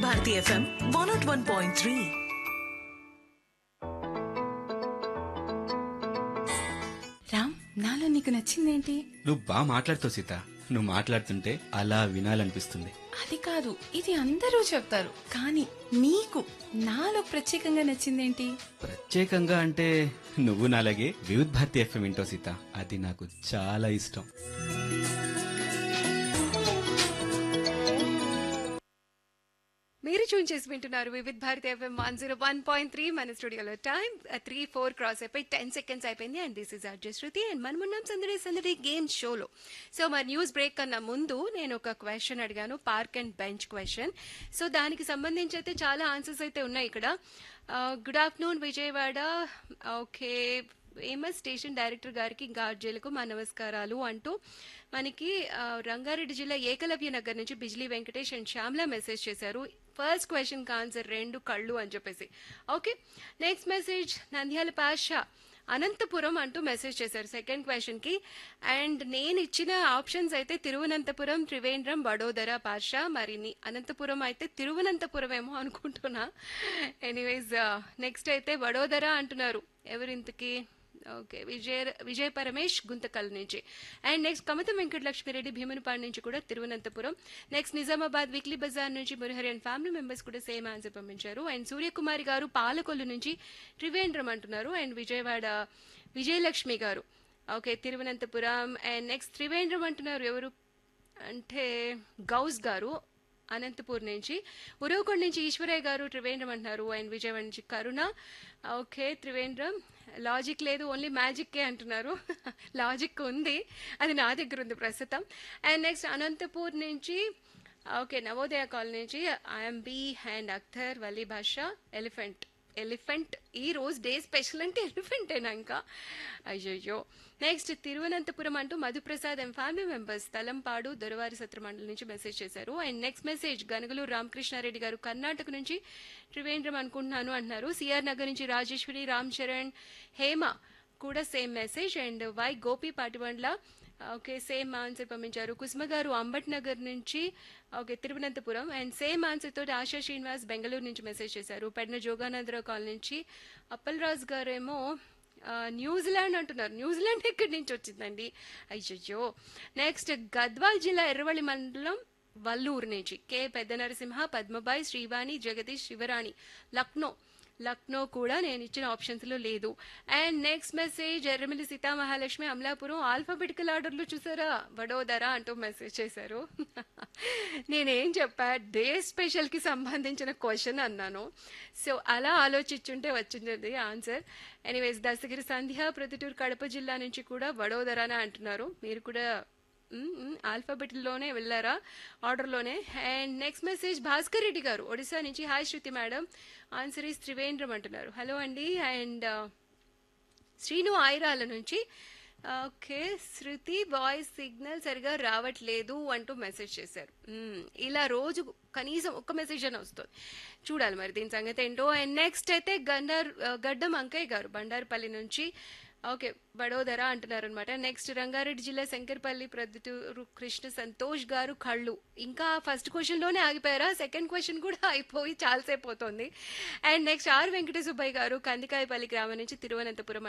Bharati FM one naught one point three Ram నాలో నీకు నచ్చిందేంటి నువ్వు బాగా మాట్లాడుతావు సీత నువ్వు మాట్లాడుతుంటే అలా వినాలనిపిస్తుంది అది కాదు ఇది అందరూ చెప్తారు కానీ నీకు నాలో ప్రత్యేకంగా నచ్చిందేంటి ప్రత్యేకంగా అంటే నువ్వు నాలాగే వివిధ్ భారతి ఎఫ్ఎం వింటావు సీత అది నాకు చాలా ఇష్టం మీరు చూన్ చేసి వింటున్నారు Vividh Bharati FM one zero one point three మన స్టూడియోలో టైం త్రీ ఫోర్ క్రాస్ అయిపోయి టెన్ సెకండ్స్ అయిపోయింది and this is RJ Shruti and మనం ఉన్నాం సందడి సందడి గేమ్ షోలో సో మరి న్యూస్ బ్రేక్ కన్నా ముందు నేను ఒక క్వశ్చన్ అడిగాను park and bench question so దానికి సంబంధించి అయితే చాలా ఆన్సర్స్ అయితే ఉన్నాయి ఇక్కడ good afternoon Vijayawada okay famous station director గారికి ఇంకా ఆర్జేలకు మా నమస్కారాలు అంటూ మనకి ఆ, రంగారెడ్డి జిల్లా ఏకలవ్య నగర్ నుంచి బిజ్లీ వెంకటేష్ అండ్ శ్యామ్లా మెసేజ్ చేశారు ఫస్ట్ క్వశ్చన్ ఆన్సర్ రెండు కళ్ళు అని చెప్పేసి okay next message Nandyal Pasha Anantapuram అంటూ మెసేజ్ చేశారు సెకండ్ క్వశ్చన్ కి అండ్ నేను ఇచ్చిన ఆప్షన్స్ అయితే తిరువనంతపురం త్రివేంద్రం వడోదర పాషా మరి ని- అనంతపురం అయితే తిరువనంతపురం ఏమో అనుకుంటున్నా ఎనీవేస్ నెక్స్ట్ అయితే వడోదర అంటున్నారు ఎవరింతకి ఓకే విజయ విజయ పరమేష్ గుంతకల్ నుంచి అండ్ నెక్స్ట్ కమత వెంకట లక్ష్మిరెడ్డి భీమునిపాడు నుంచి కూడా తిరువనంతపురం నెక్స్ట్ నిజామాబాద్ వీక్లీ బజార్ నుంచి మురహరి అండ్ ఫ్యామిలీ మెంబర్స్ కూడా సేమ్ ఆన్సర్ పంపించారు అండ్ సూర్యకుమారి గారు పాలకొల్లు నుంచి త్రివేంద్రం అంటున్నారు and Vijayawada Vijayalakshmi garu okay Thiruvananthapuram and next Trivandrum అంటున్నారు ఎవరు అంటే గౌస్ గారు అనంతపూర్ నుంచి ఉరవకొండ నుంచి ఈశ్వరయ్య గారు త్రివేంద్రం అంటున్నారు అండ్ విజయవాడ నుంచి కరుణ ఓకే త్రివేంద్రం లాజిక్ లేదు ఓన్లీ మ్యాజిక్కే అంటున్నారు లాజిక్ ఉంది అది నా దగ్గర ఉంది ప్రస్తుతం అండ్ నెక్స్ట్ అనంతపూర్ నుంచి ఓకే నవోదయ కాలనీ నుంచి IM B and Akhtar Wali Basha elephant elephant ఈ రోజు డే స్పెషల్ అంటే ఎలిఫెంటేనా ఇంకా అయ్యయ్యో నెక్స్ట్ తిరువనంతపురం అంటూ Madhuprasad and family members Thalampadu Doravari Satra మండలి నుంచి మెసేజ్ చేశారు and next message Ganugulur Ramakrishnareddy garu Karnataka నుంచి త్రివేంద్రం అనుకుంటున్నాను అంటున్నారు సిఆర్ నగర్ నుంచి రాజేశ్వరి రామ్ చరణ్ హేమ కూడా same message and Y Gopi Patibandla okay same answer పంపించారు కుసుమ గారు అంబట్ నగర్ నుంచి okay Thiruvananthapuram and same answer తోటి ఆశా శ్రీనివాస్ బెంగళూరు నుంచి మెసేజ్ చేశారు పెడన జోగానందరావు కాలనీ నుంచి అప్పలరాజు గారు ఏమో ఆ, న్యూజిలాండ్ అంటున్నారు న్యూజిలాండ్ ఎక్కడి నుంచి వచ్చిందండి అయ్యయ్యో నెక్స్ట్ గద్వాల్ జిల్లా ఎర్రవల్లి మండలం వల్లూరు నుంచి కె పెద్ద నరసింహ పద్మబాయి శ్రీవాణి జగదీష్ శివరాణి లక్నో లక్నో కూడా నేను ఇచ్చిన ఆప్షన్స్ లో లేదు and next message Erramilli Seethamahalakshmi Amalapuram alphabetical ఆర్డర్లో చూసారా వడోదర అంటూ మెసేజ్ చేశారు నేనేం చెప్పా డే స్పెషల్ కి సంబంధించిన క్వశ్చన్ అన్నాను సో అలా ఆలోచించుంటే వచ్చింది ఆన్సర్ ఎనీవేస్ దశగిరి సంధ్య ప్రతిటూరు కడప జిల్లా నుంచి కూడా వడోదరానే అంటున్నారు మీరు కూడా ఆల్ఫాబెట్లోనే వెళ్ళారా ఆర్డర్లోనే and next message Bhaskar Reddy garu Odisha నుంచి hi Shruti madam answer is Trivandrum అంటున్నారు హలో అండి అండ్ శ్రీను ఆయిరాల నుంచి ఓకే శృతి వాయిస్ సిగ్నల్ సరిగా రావట్లేదు అంటూ మెసేజ్ చేశారు మ్మ్. ఇలా రోజు కనీసం ఒక్క మెసేజ్ అని వస్తుంది చూడాలి మరి దీని సంగతి ఏంటో అండ్ నెక్స్ట్ అయితే గండార్ ఆ, గడ్డం అంకయ్య గారు బండారుపల్లి నుంచి ఓకే వడోదర అంటున్నారు అనమాట నెక్స్ట్ రంగారెడ్డి జిల్లా శంకర్పల్లి ప్రొద్దుటూరు కృష్ణ సంతోష్ గారు కళ్ళు ఇంకా ఫస్ట్ క్వశ్చన్ లోనే ఆగిపోయారా సెకండ్ క్వశ్చన్ కూడా అయిపోయి చాలాసేపు అవుతుంది and next R Venkata Subbaiah garu Kandikayapalli గ్రామం నుంచి తిరువనంతపురం